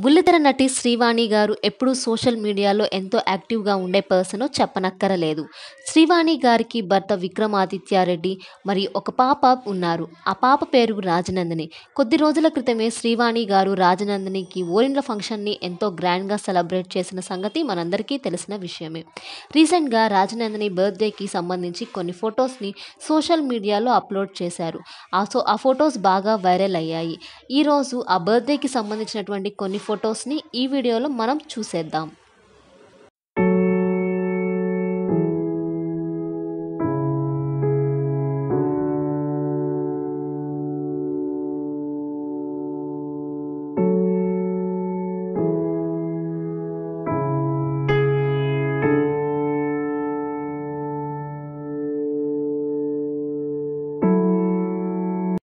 బుల్లితెర నటి శ్రీవాణి గారు ఎప్పుడూ సోషల్ మీడియాలో ఎంతో యాక్టివ్గా ఉండే పర్సనో చెప్పనక్కరలేదు శ్రీవాణి గారికి భర్త విక్రమాదిత్యారెడ్డి మరియు ఒక పాప ఉన్నారు ఆ పాప పేరు రాజనందిని కొద్ది రోజుల క్రితమే శ్రీవాణి గారు రాజనందినికి ఓరిండ్ల ఫంక్షన్ని ఎంతో గ్రాండ్గా సెలబ్రేట్ చేసిన సంగతి మనందరికీ తెలిసిన విషయమే రీసెంట్గా రాజనందిని బర్త్డేకి సంబంధించి కొన్ని ఫొటోస్ని సోషల్ మీడియాలో అప్లోడ్ చేశారు ఆ సో ఆ ఫొటోస్ బాగా వైరల్ అయ్యాయి ఈరోజు ఆ బర్త్డేకి సంబంధించినటువంటి కొన్ని ఫొటోస్ని ఈ వీడియోలో మనం చూసేద్దాం